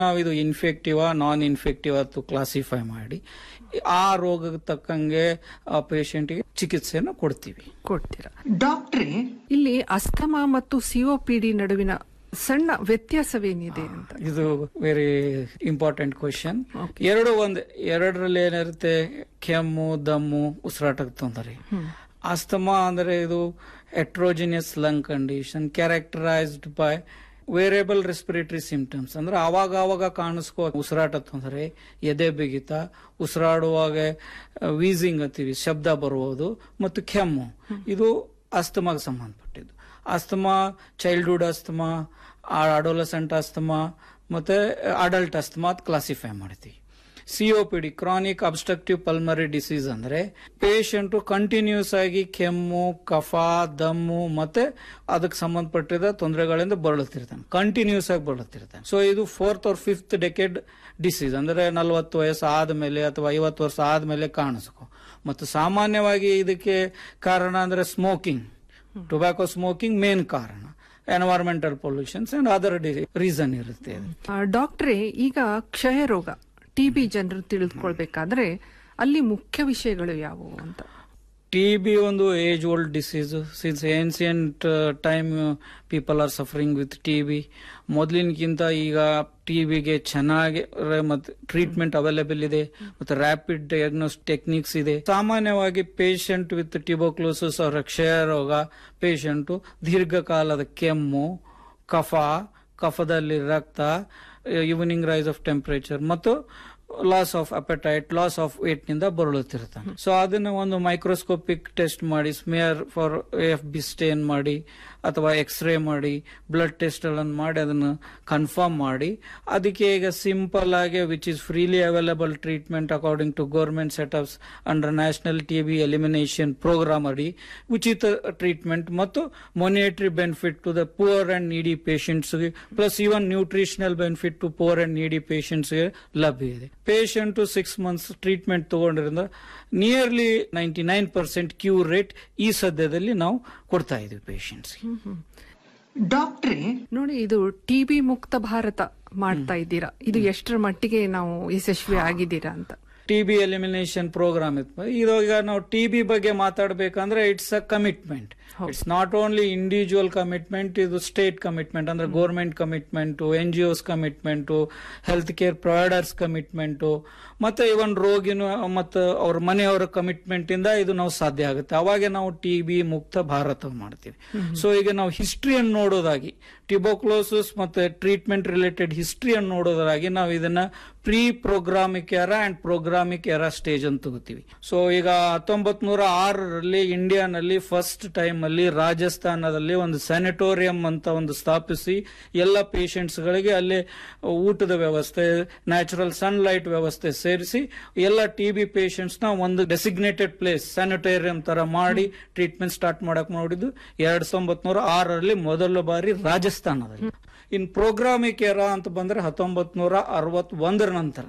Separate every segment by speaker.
Speaker 1: ನಾವಿದು infective non infective ಅಂತ classify ಮಾಡಿ ಆ ರೋಗಕ್ಕೆ ತಕ್ಕಂಗೆ ಆ ಪೇಷಂಟ್ಗೆ ಚಿಕಿತ್ಸೆಯನ್ನು ಕೊಡ್ತೀವಿ
Speaker 2: ಕೊಡ್ತೀರಾ
Speaker 3: ಡಾಕ್ಟ್ರೇ
Speaker 2: ಇಲ್ಲಿ ಅಸ್ತಮಾ ಮತ್ತು ಸಿಒಪಿಡಿ ನಡುವಿನ ಸಣ್ಣ ವ್ಯತ್ಯಾಸವೇನಿದೆ ಅಂತ
Speaker 1: ಇದು ವೆರಿ ಇಂಪಾರ್ಟೆಂಟ್ ಕ್ವಶನ್ ಎರಡು ಒಂದು ಎರಡರಲ್ಲಿ ಏನಿರುತ್ತೆ ಕೆಮ್ಮು ದಮ್ಮು ಉಸಿರಾಟಕ್ಕೆ ತೊಂದರೆ ಅಸ್ತಮಾ ಅಂದ್ರೆ ಇದು heterogeneous lung condition characterised by variable respiratory symptoms ಅಂದ್ರೆ ಆವಾಗ ಆವಾಗ ಕಾಣಿಸ್ಕೋ ಉಸಿರಾಟ ತೊಂದರೆ ಎದೆ ಬಿಗಿತ ಉಸಿರಾಡುವಾಗ ವೀಸಿಂಗ್ ಅಂತೀವಿ ಶಬ್ದ ಬರುವುದು ಮತ್ತು ಕೆಮ್ಮು ಇದು ಅಸ್ತಮಾಗೆ ಸಂಬಂಧಪಟ್ಟಿದ್ದು asthma childhood asthma adolescent asthma ಮತ್ತೆ ಅಡಲ್ಟ್ ಅಸ್ತಮಾ ಅಂತ ಕ್ಲಾಸಿಫೈ ಮಾಡ್ತೀವಿ COPD chronic obstructive pulmonary disease ಅಂದ್ರೆ ಪೇಷಂಟ್ ಕಂಟಿನ್ಯೂಸ್ ಆಗಿ ಕೆಮ್ಮು ಕಫ ದಮ್ಮು ಮತ್ತೆ ಅದಕ್ಕೆ ಸಂಬಂಧಪಟ್ಟಿದ ತೊಂದರೆಗಳಿಂದ ಬಳಲುತ್ತಿರ್ತಾನೆ ಕಂಟಿನ್ಯೂಸ್ ಆಗಿ ಬಳಲುತ್ತಿರ್ತಾನೆ ಸೊ ಇದು fourth or fifth decade disease ಅಂದ್ರೆ ನಲವತ್ತು ವಯಸ್ಸು ಆದ್ಮೇಲೆ ಅಥವಾ ಐವತ್ತು ವರ್ಷ ಆದ್ಮೇಲೆ ಕಾಣಿಸ್ಕೊ ಮತ್ತು ಸಾಮಾನ್ಯವಾಗಿ ಇದಕ್ಕೆ ಕಾರಣ ಅಂದ್ರೆ ಸ್ಮೋಕಿಂಗ್ ಟೊಬ್ಯಾಕೋ ಸ್ಮೋಕಿಂಗ್ ಮೇನ್ ಕಾರಣ environmental pollutions and other reason ಇರುತ್ತೆ ಇದು.
Speaker 2: ಆ, ಡಾಕ್ಟ್ರೇ ಈಗ ಕ್ಷಯ ರೋಗ ಟಿಬಿ ಜನರು ತಿಳಿದುಕೊಳ್ಬೇಕಾದ್ರೆ ಅಲ್ಲಿ ಮುಖ್ಯ ವಿಷಯಗಳು ಯಾವುವು ಅಂತ
Speaker 1: ಟಿ ಬಿ ಒಂದು age old disease since ancient time people are suffering with T B ಮೊದಲಿನಕ್ಕಿಂತ ಈಗ ಟಿ ಬಿಗೆ ಚೆನ್ನಾಗಿ ಮತ್ತೆ ಟ್ರೀಟ್ಮೆಂಟ್ ಅವೈಲೇಬಲ್ ಇದೆ ಮತ್ತೆ ರ್ಯಾಪಿಡ್ ಡಯಾಗ್ನೋಸ್ ಟೆಕ್ನಿಕ್ಸ್ ಇದೆ ಸಾಮಾನ್ಯವಾಗಿ ಪೇಷಂಟ್ ವಿತ್ ಟ್ಯೂಬೋಕ್ಲೋಸಿಸ್ ಅವರ ಕ್ಷಯ ರೋಗ ಪೇಷಂಟು ದೀರ್ಘಕಾಲದ ಕೆಮ್ಮು ಕಫ ಕಫದಲ್ಲಿ ರಕ್ತ ಈವ್ನಿಂಗ್ ರೈಸ್ ಆಫ್ ಟೆಂಪರೇಚರ್ ಮತ್ತು loss of appetite loss of weight ನಿಂದ ಬರಳುತ್ತಿರ್ತಾನೆ ಸೊ ಅದನ್ನ ಒಂದು ಮೈಕ್ರೋಸ್ಕೋಪಿಕ್ ಟೆಸ್ಟ್ ಮಾಡಿ smear for F B stain ಮಾಡಿ ಅಥವಾ ಎಕ್ಸ್ರೇ ಮಾಡಿ ಬ್ಲಡ್ ಟೆಸ್ಟ್ ಗಳನ್ನು ಮಾಡಿ ಅದನ್ನು ಕನ್ಫರ್ಮ್ ಮಾಡಿ ಅದಕ್ಕೆ ಈಗ ಸಿಂಪಲ್ ಆಗಿ which is freely available treatment according to government setups under national T B elimination programme ಅಡಿ ಉಚಿತ ಟ್ರೀಟ್ಮೆಂಟ್ ಮತ್ತು monetary benefit to the poor and needy patients plus even nutritional benefit to poor and needy ಪೇಷಂಟ್ಸ್ಗೆ ಲಭ್ಯ ಇದೆ patient six months treatment ತಗೊಂಡ್ರಿಂದ nearly ninety nine percent cure rate ಈ ಸದ್ಯದಲ್ಲಿ ನಾವು ಕೊಡ್ತಾ ಇದೀವಿ ಪೇಷಂಟ್ಸ್ಗೆ
Speaker 3: ಡಾಕ್ಟ್ರೇ
Speaker 2: ನೋಡಿ ಇದು ಟಿಬಿ ಮುಕ್ತ ಭಾರತ ಮಾಡ್ತಾ ಇದ್ದೀರಾ ಇದು ಎಷ್ಟರ ಮಟ್ಟಿಗೆ ನಾವು ಯಶಸ್ವಿ ಆಗಿದ್ದೀರಾ ಅಂತ
Speaker 1: ಟಿ ಬಿ ಎಲಿಮಿನೇಷನ್ ಪ್ರೋಗ್ರಾಮ್ ಇತ್ತು ಇದು ಈಗ ನಾವು ಟಿ ಬಿ ಬಗ್ಗೆ ಮಾತಾಡಬೇಕಂದ್ರೆ it's a commitment it's not only individual commitment ಇದು ಸ್ಟೇಟ್ ಕಮಿಟ್ಮೆಂಟ್ ಅಂದ್ರೆ government commitment N G Os commitment health care providers commitment ಮತ್ತೆ ಇವನ್ ರೋಗಿನ ಮತ್ತು ಅವ್ರ ಮನೆಯವರ ಕಮಿಟ್ಮೆಂಟ್ ಇಂದ ಇದು ನಾವು ಸಾಧ್ಯ ಆಗುತ್ತೆ ಅವಾಗೆ ನಾವು ಟಿ ಬಿ ಮುಕ್ತ ಭಾರತ ಮಾಡ್ತೀವಿ ಸೊ ಈಗ ನಾವು ಹಿಸ್ಟ್ರಿಯನ್ನು ನೋಡೋದಾಗಿ ಟ್ಯೂಬೋಕ್ಲೋಸಿಸ್ ಮತ್ತೆ ಟ್ರೀಟ್ಮೆಂಟ್ ರಿಲೇಟೆಡ್ ಹಿಸ್ಟ್ರಿಯನ್ನು ನೋಡೋದಾಗಿ ನಾವು ಇದನ್ನ ಪ್ರೀ ಪ್ರೋಗ್ರಾಮಿಕ್ ಎರ ಅಂಡ್ ಪ್ರೋಗ್ರಾಮಿಕ್ ಎರ ಸ್ಟೇಜ್ ಅಂತ ತಗೋತೀವಿ ಸೊ ಈಗ ಹತ್ತೊಂಬತ್ ನೂರ ಆರರಲ್ಲಿ ಇಂಡಿಯಾನಲ್ಲಿ ಫಸ್ಟ್ ಟೈಮ್ ಅಲ್ಲಿ ರಾಜಸ್ಥಾನದಲ್ಲಿ ಒಂದು ಸ್ಯಾನಿಟೋರಿಯಂ ಅಂತ ಒಂದು ಸ್ಥಾಪಿಸಿ ಎಲ್ಲ ಪೇಷಂಟ್ಸ್ ಗಳಿಗೆ ಅಲ್ಲಿ ಊಟದ ವ್ಯವಸ್ಥೆ ನ್ಯಾಚುರಲ್ ಸನ್ಲೈಟ್ ವ್ಯವಸ್ಥೆ ಸೇರಿಸಿ ಎಲ್ಲ ಟಿ ಬಿ ಪೇಷಂಟ್ಸ್ ನ ಒಂದು ಡೆಸಿಗ್ನೇಟೆಡ್ ಪ್ಲೇಸ್ ಸ್ಯಾನಿಟೋರಿಯಂ ತರ ಮಾಡಿ ಟ್ರೀಟ್ಮೆಂಟ್ ಸ್ಟಾರ್ಟ್ ಮಾಡಕ್ ನೋಡಿದ್ದು ಎರಡ್ ಸಾವಿರದ ನೂರ ಆರರಲ್ಲಿ ಮೊದಲ ಬಾರಿ ರಾಜಸ್ಥಾನದಲ್ಲಿ ಇನ್ ಪ್ರೋಗ್ರಾಮಿಕ್ ಎರ ಅಂತ ಬಂದ್ರೆ ಹತ್ತೊಂಬತ್ ನೂರ ಅರವತ್ ಒಂದರ ನಂತರ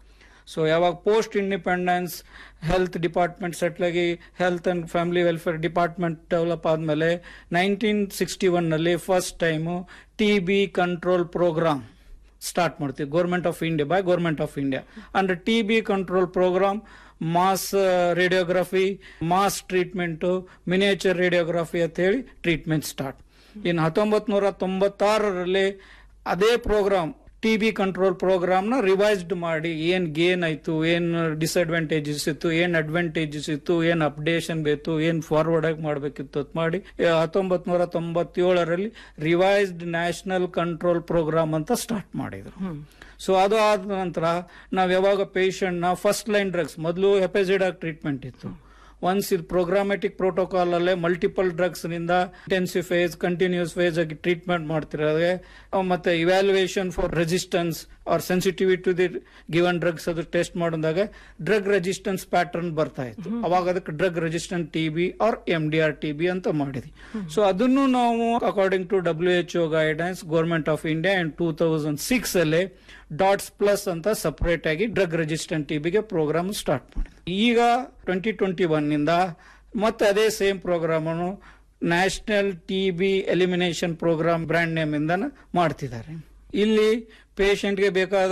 Speaker 1: ಸೊ ಯಾವಾಗ post independence health department settle ಆಗಿ health and family welfare department develop ಆದ್ಮೇಲೆ ನೈನ್ಟೀನ್ ಸಿಕ್ಸ್ಟಿ ಒನ್ ನಲ್ಲಿ first time T B control programme start ಮಾಡ್ತೀವಿ government of India by government of India under T B control programme mass radiography mass treatment miniature radiography ಅಂತ ಹೇಳಿ treatment start ಇನ್ನು ಹತ್ತೊಂಬತ್ ನೂರ ತೊಂಬತ್ತಾರರಲ್ಲಿ ಅದೇ programme T B control programme ನ revised ಮಾಡಿ ಏನ್ ಗೇನ್ ಆಯ್ತು ಏನ್ ಡಿಸ್ಅಡ್ವಾಂಟೇಜಸ್ ಇತ್ತು ಏನ್ ಅಡ್ವಾಂಟೇಜಸ್ ಇತ್ತು ಏನ್ ಅಪ್ಡೇಷನ್ ಬೇಕು ಏನ್ ಫಾರ್ವರ್ಡ್ ಆಗಿ ಮಾಡಬೇಕಿತ್ತು ಅಂತ ಮಾಡಿ ಹತ್ತೊಂಬತ್ ನೂರ ತೊಂಬತ್ತೇಳರಲ್ಲಿ ರಿವೈಸ್ಡ್ ನ್ಯಾಷನಲ್ ಕಂಟ್ರೋಲ್ ಪ್ರೋಗ್ರಾಮ್ ಅಂತ ಸ್ಟಾರ್ಟ್ ಮಾಡಿದ್ರು ಸೊ ಅದು ಆದ ನಂತರ ನಾವ್ ಯಾವಾಗ ಪೇಷಂಟ್ ನ ಫಸ್ಟ್ ಲೈನ್ ಡ್ರಗ್ಸ್ ಮೊದಲು ಹೆಪೆಸಿಡಾಗ್ ಟ್ರೀಟ್ಮೆಂಟ್ ಇತ್ತು ಒನ್ಸ್ ಇದು ಪ್ರೋಗ್ರಾಮೆಟಿಕ್ ಪ್ರೋಟೋಕಾಲ್ ಅಲ್ಲೇ ಮಲ್ಟಿಪಲ್ ಡ್ರಗ್ಸ್ ನಿಂದ ಇಂಟೆನ್ಸಿವ್ ಫೇಸ್ ಕಂಟಿನ್ಯೂಸ್ ಫೇಸ್ ಆಗಿ ಟ್ರೀಟ್ಮೆಂಟ್ ಮಾಡ್ತಿರೋದೇ ಮತ್ತೆ evaluation for resistance or sensitivity to the given drugs ಅದು ಟೆಸ್ಟ್ ಮಾಡಿದಾಗ ಡ್ರಗ್ ರೆಸಿಸ್ಟೆನ್ಸ್ ಪ್ಯಾಟರ್ನ್ ಬರ್ತಾ ಇತ್ತು ಅವಾಗ ಅದಕ್ಕೆ drug resistant T B M D R T B ಬಿ ಅಂತ ಮಾಡಿದ್ವಿ ಸೊ ಅದನ್ನು ನಾವು according to W H O guidance government of India and two thousand six ಅಲ್ಲಿ ಡಾಟ್ಸ್ ಪ್ಲಸ್ ಅಂತ ಸಪರೇಟ್ ಆಗಿ ಡ್ರಗ್ ರೆಸಿಸ್ಟೆಂಟ್ ಟಿಬಿಗೆ ಪ್ರೋಗ್ರಾಮ್ ಸ್ಟಾರ್ಟ್ ಮಾಡಿದೆ ಈಗ ಟ್ವೆಂಟಿ ಟ್ವೆಂಟಿ ಒನ್ ನಿಂದ ಮತ್ತೆ ಅದೇ ಸೇಮ್ ಪ್ರೋಗ್ರಾಮ್ ಅನ್ನು national T B elimination programme brand name ಇಂದ ಮಾಡ್ತಿದ್ದಾರೆ ಇಲ್ಲಿ ಪೇಷಂಟ್ಗೆ ಬೇಕಾದ